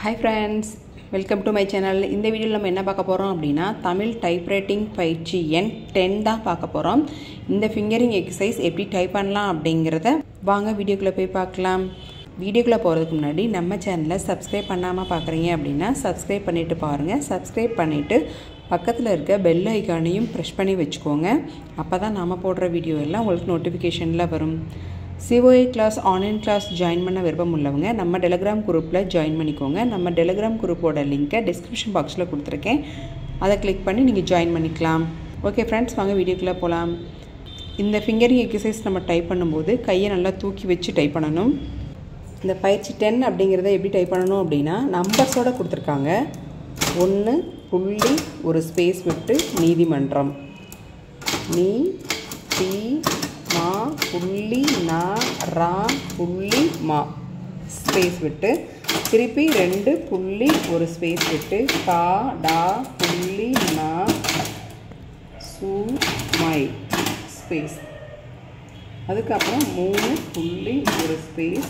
hi friends welcome to my channel இந்த வீடியோவில் நம்ம என்ன பார்க்க போகிறோம் அப்படின்னா தமிழ் டைப்ரைட்டிங் பயிற்சி எண் டென் தான் பார்க்க போகிறோம் இந்த ஃபிங்கரிங் எக்ஸசைஸ் எப்படி டைப் பண்ணலாம் அப்படிங்கிறத வாங்க வீடியோக்குள்ளே போய் பார்க்கலாம் வீடியோக்குள்ளே போகிறதுக்கு முன்னாடி நம்ம சேனலை சப்ஸ்கிரைப் பண்ணாமல் பார்க்குறீங்க அப்படின்னா சப்ஸ்கிரைப் பண்ணிவிட்டு பாருங்கள் சப்ஸ்கிரைப் பண்ணிவிட்டு பக்கத்தில் இருக்க பெல் ஐக்கானையும் ப்ரெஷ் பண்ணி வச்சுக்கோங்க அப்போ தான் நம்ம போடுற வீடியோ எல்லாம் உங்களுக்கு நோட்டிஃபிகேஷனில் வரும் COA class online class join பண்ண விருப்பம் உள்ளவங்க நம்ம டெலிகிராம் குரூப்பில் ஜாயின் பண்ணிக்கோங்க நம்ம டெலிகிராம் குரூப்போட லிங்க்கை டிஸ்கிரிப்ஷன் பாக்ஸில் கொடுத்துருக்கேன் அதை கிளிக் பண்ணி நீங்கள் ஜாயின் பண்ணிக்கலாம் ஓகே ஃப்ரெண்ட்ஸ் வாங்க வீடியோக்குள்ளே போகலாம் இந்த ஃபிங்கரிங் எக்ஸசைஸ் நம்ம டைப் பண்ணும்போது கையை நல்லா தூக்கி வச்சு டைப் பண்ணணும் இந்த பயிற்சி டென் அப்படிங்கிறத எப்படி டைப் பண்ணணும் அப்படின்னா நம்பர்ஸோடு கொடுத்துருக்காங்க ஒன்று புள்ளி ஒரு ஸ்பேஸ் விட்டு நீதிமன்றம் நீ தி மா புள்ளி நா ரா புள்ளி மா ஸ்பேஸ் விட்டு திருப்பி ரெண்டு புள்ளி ஒரு ஸ்பேஸ் விட்டு கா டா புள்ளி நா சு மை ஸ்பேஸ் அதுக்கப்புறம் மூணு புள்ளி ஒரு ஸ்பேஸ்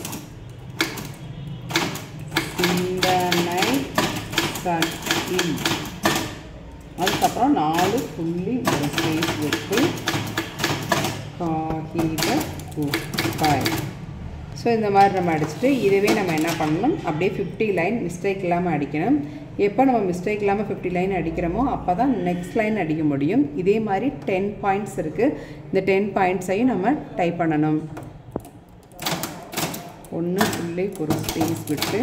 சிந்தனை சக்தி அதுக்கப்புறம் நாலு புள்ளி ஒரு ஸ்பேஸ் விட்டு காகித குப்பாய் ஸோ இந்த மாதிரி நம்ம அடிச்சுட்டு இதுவே நம்ம என்ன பண்ணணும் அப்படியே ஃபிஃப்டி லைன் மிஸ்டேக் இல்லாமல் அடிக்கணும் எப்போ நம்ம மிஸ்டேக் இல்லாமல் ஃபிஃப்டி லைன் அடிக்கிறோமோ அப்போ தான் நெக்ஸ்ட் லைன் அடிக்க முடியும் இதே மாதிரி டென் பாயிண்ட்ஸ் இருக்குது இந்த டென் பாயிண்ட்ஸையும் நம்ம டைப் பண்ணணும் ஒன்று புள்ளி ஒரு ஸ்பேஸ் விட்டு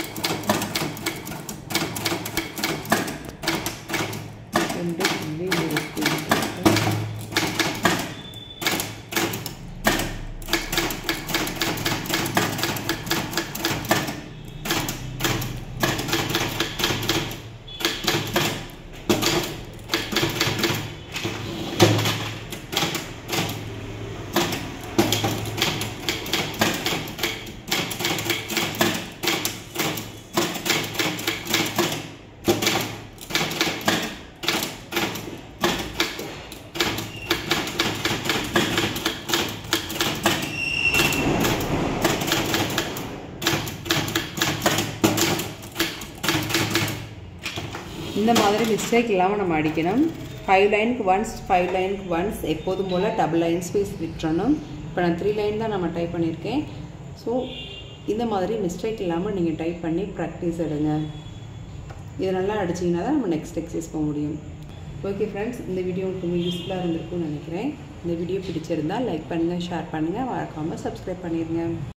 ரெண்டு புள்ளி ஒரு ஸ்பேஸ் விட்டு இந்த மாதிரி மிஸ்டேக் இல்லாமல் நம்ம அடிக்கணும் ஃபைவ் லைனுக்கு ஒன்ஸ் ஃபைவ் லைனுக்கு ஒன்ஸ் எப்போதும் போல் டபுள் லைன் ஸ்பேஸ் விட்டுறணும் இப்போ நான் த்ரீ லைன் தான் நம்ம டைப் பண்ணியிருக்கேன் ஸோ இந்த மாதிரி மிஸ்டேக் இல்லாமல் நீங்கள் டைப் பண்ணி ப்ராக்டிஸ் எடுங்க இது நல்லா அடிச்சிங்கன்னா தான் நம்ம நெக்ஸ்ட் எக்ஸசைஸ் போக முடியும் ஓகே ஃப்ரெண்ட்ஸ் இந்த வீடியோ உங்களுக்கு ரொம்ப யூஸ்ஃபுல்லாக இருந்திருக்கும்னு நினைக்கிறேன் இந்த வீடியோ பிடிச்சிருந்தால் லைக் பண்ணுங்கள் ஷேர் பண்ணுங்கள் மறக்காமல் சப்ஸ்கிரைப் பண்ணிடுங்க